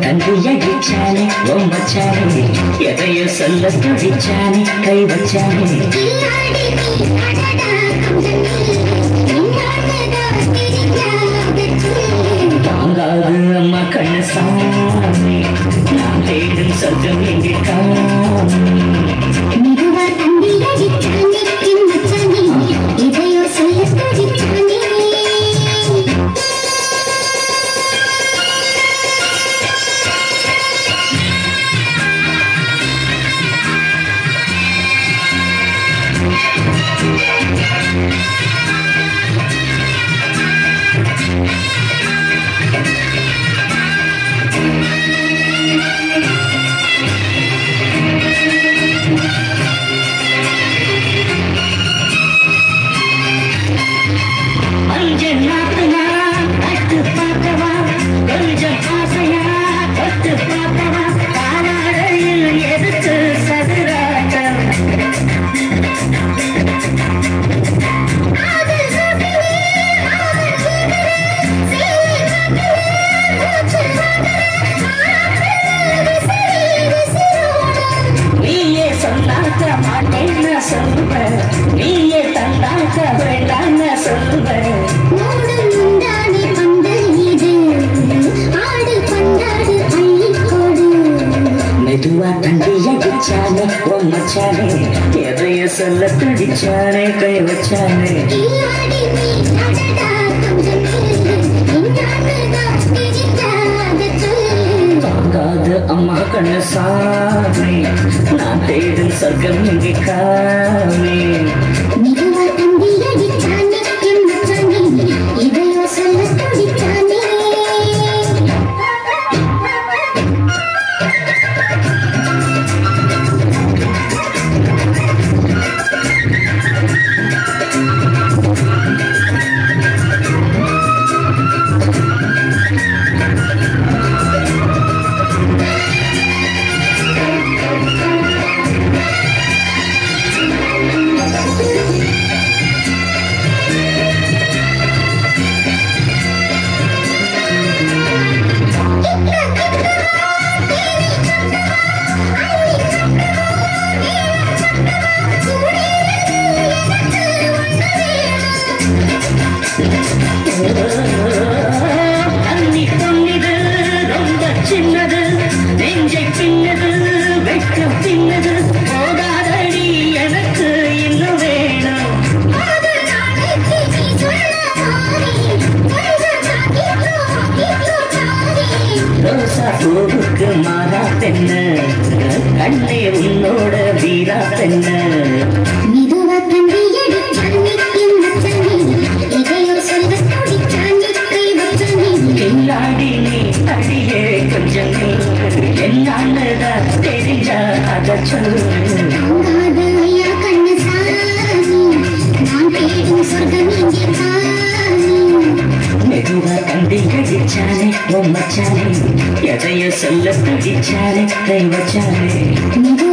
தங்கு அடிச்சானே ஓ மச்சானே எதையோ சொல்ல துடிச்சானே கை வச்சானே கில்லாடி நீ அடடா கொஞ்சம் நீ என்னோடதா தெரியாதது தாங்காது அம்மா கண்ணு சாமி நான் தேடும் சொர்க்கம் எங்கே காமி மெதுவா தந்தி அடிச்சானே கிண்ணச்சானே இதையோ சொல்ல துடிச்சானே மஞ்சள் நாட்டுனா கட்டு பார்க்கவா கொஞ்சம் ஆசையா கட்டு பார்க்கவா பாலாடையில் எதுக்கு சதுராட்டம் ஆதல் சோபிலே ஆதல் சீதலே சேலை காட்டிலே மூச்சு காட்டலே விசிறி விசிறோடும் நீயே சொன்னாக்க மாட்டேன்னு சொல்லுவேன் நீயே தந்தாக்க வேண்டான்னு சொல்லுவேன் மூடும் முந்தானை பந்தல் இது ஆடு பந்தாடு அள்ளிக்கொடு மெதுவா தந்தி அடிச்சானே ஓ மச்சானே எதைய சொல்ல துடிச்சானே கை வச்சானே கில்லாடி நீ அடடா கொஞ்சம் என்னோடதா தெரியாதது தாங்காது அம்மா கண்ணு சாமி நான் தேடும் சொர்க்கம் இங்கே காமி மெதுவா தந்தி அடிச்சானே கிண்ணச்சானே இதையோ சொல்ல துடிச்சானே தண்ணி பொன்னிது ரொம்ப சின்னது நெஞ்சை பின்னது வெட்கம் பின்னது போதாதடி எனக்கு இன்னும் வேணும் ரோசா பூவுக்கு மாறா பெண்ண கண்ணே உன்னோட வீரா பெண்ண கில்லாடி நீ அடியே கொஞ்சம் என்னான்னுதான் தெரிஞ்சா அத சொல்லு மெதுவா தந்தி அடிச்சானே ஓ மச்சானே எதைய சொல்ல துடிச்சானே கை வச்சானே மெதுவா